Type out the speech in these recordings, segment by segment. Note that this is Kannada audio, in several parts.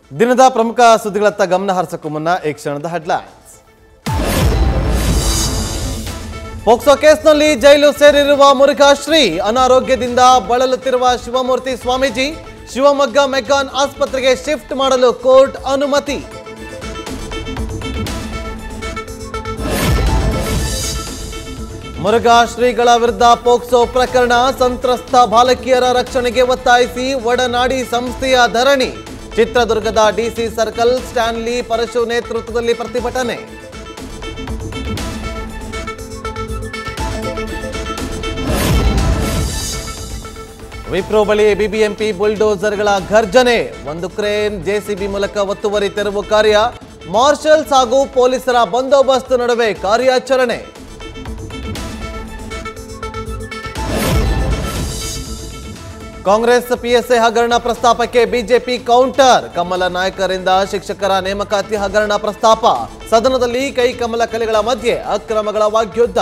ದಿನದ ಪ್ರಮುಖ ಸುದ್ದಿಗಳತ್ತ ಗಮನ ಹರಿಸಕ್ಕೂ ಮುನ್ನ ಈ ಕ್ಷಣದ ಹೆಡ್ಲೈನ್ಸ್ ಪೋಕ್ಸೋ ಕೇಸ್ನಲ್ಲಿ ಜೈಲು ಸೇರಿರುವ ಮುರುಘಾಶ್ರೀ ಅನಾರೋಗ್ಯದಿಂದ ಬಳಲುತ್ತಿರುವ ಶಿವಮೂರ್ತಿ ಸ್ವಾಮೀಜಿ ಶಿವಮೊಗ್ಗ ಮೆಗ್ಗಾನ್ ಆಸ್ಪತ್ರೆಗೆ ಶಿಫ್ಟ್ ಮಾಡಲು ಕೋರ್ಟ್ ಅನುಮತಿ ಮುರುಘಾ ಶ್ರೀಗಳ ವಿರುದ್ಧ ಪೋಕ್ಸೋ ಪ್ರಕರಣ ಸಂತ್ರಸ್ತ ಬಾಲಕಿಯರ ರಕ್ಷಣೆಗೆ ಒತ್ತಾಯಿಸಿ ಒಡನಾಡಿ ಸಂಸ್ಥೆಯ ಧರಣಿ ಚಿತ್ರದುರ್ಗದ ಡಿಸಿ ಸರ್ಕಲ್ ಸ್ಟ್ಯಾನ್ಲಿ ಪರಶು ನೇತೃತ್ವದಲ್ಲಿ ಪ್ರತಿಭಟನೆ ವಿಪ್ರೋ ಬಳಿ ಬಿಬಿಎಂಪಿ ಬುಲ್ಡೋಸರ್ಗಳ ಘರ್ಜನೆ ಒಂದು ಕ್ರೇನ್ ಜೆಸಿಬಿ ಮೂಲಕ ಒತ್ತುವರಿ ತೆರವು ಕಾರ್ಯ ಮಾರ್ಷಲ್ಸ್ ಹಾಗೂ ಪೊಲೀಸರ ಬಂದೋಬಸ್ತ್ ನಡುವೆ ಕಾರ್ಯಾಚರಣೆ ಕಾಂಗ್ರೆಸ್ ಪಿಎಸ್ಎ ಹಗರಣ ಪ್ರಸ್ತಾಪಕ್ಕೆ ಬಿಜೆಪಿ ಕೌಂಟರ್ ಕಮಲ ನಾಯಕರಿಂದ ಶಿಕ್ಷಕರ ನೇಮಕಾತಿ ಹಗರಣ ಪ್ರಸ್ತಾಪ ಸದನದಲ್ಲಿ ಕೈ ಕಮಲ ಕಲೆಗಳ ಮಧ್ಯೆ ಅಕ್ರಮಗಳ ವಾಗ್ಯುದ್ಧ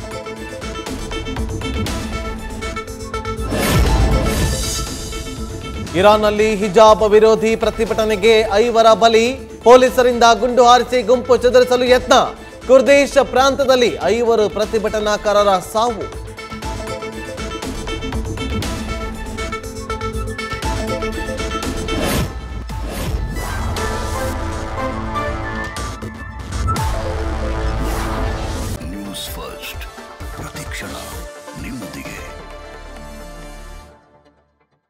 ಇರಾನ್ನಲ್ಲಿ ಹಿಜಾಬ್ ವಿರೋಧಿ ಪ್ರತಿಭಟನೆಗೆ ಐವರ ಬಲಿ ಪೊಲೀಸರಿಂದ ಗುಂಡು ಹಾರಿಸಿ ಗುಂಪು ಚದುರಿಸಲು ಯತ್ನ ಕುರ್ದೇಶ್ ಪ್ರಾಂತದಲ್ಲಿ ಐವರು ಪ್ರತಿಭಟನಾಕಾರರ ಸಾವು